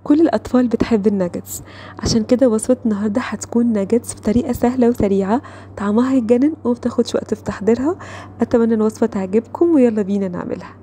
كل الأطفال بتحب الناجتس عشان كده وصفة النهاردة هتكون ناجتس بطريقة سهلة وسريعة طعمها هيتجنن ومبتاخدش وقت في تحضيرها أتمنى الوصفة تعجبكم ويلا بينا نعملها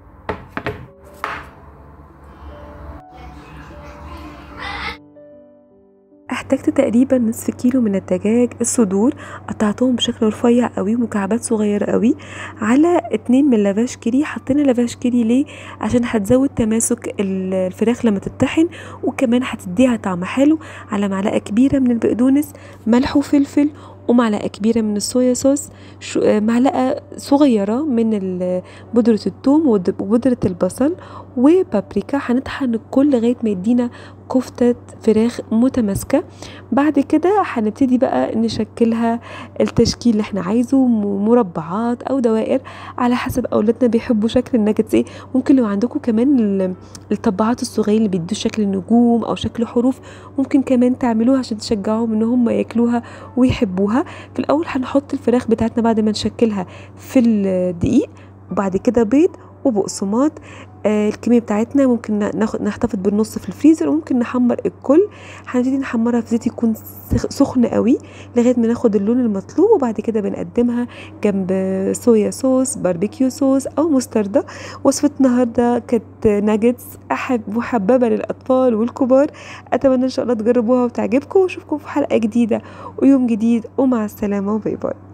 احتجت تقريبا نصف كيلو من الدجاج الصدور قطعتهم بشكل رفيع قوي مكعبات صغيره قوي على اتنين من لافاش كيري حطينا لافاش كيري ليه عشان هتزود تماسك الفراخ لما تتطحن وكمان هتديها طعم حلو على معلقه كبيره من البقدونس ملح وفلفل ومعلقه كبيره من الصويا صوص معلقه صغيره من بودره الثوم وبودره البصل وبابريكا هنطحن الكل لغايه ما يدينا كفتة فراخ متماسكة بعد كده هنبتدي بقى نشكلها التشكيل اللي احنا عايزه مربعات او دوائر على حسب اولادنا بيحبوا شكل الناجتس ايه ممكن لو عندكم كمان الطباعات الصغيرة اللي بيدوا شكل نجوم او شكل حروف ممكن كمان تعملوها عشان تشجعوهم ان هم ياكلوها ويحبوها في الاول هنحط الفراخ بتاعتنا بعد ما نشكلها في الدقيق وبعد كده بيض وبقسماط آه الكميه بتاعتنا ممكن ناخد نحتفظ بالنص في الفريزر وممكن نحمر الكل هنبتدي نحمرها في زيت يكون سخن قوي لغايه ما ناخد اللون المطلوب وبعد كده بنقدمها جنب صويا صوص باربيكيو صوص او مستردة وصفه النهارده كانت ناجتس احب محببه للاطفال والكبار اتمنى ان شاء الله تجربوها وتعجبكم واشوفكم في حلقه جديده ويوم جديد ومع السلامه وباي باي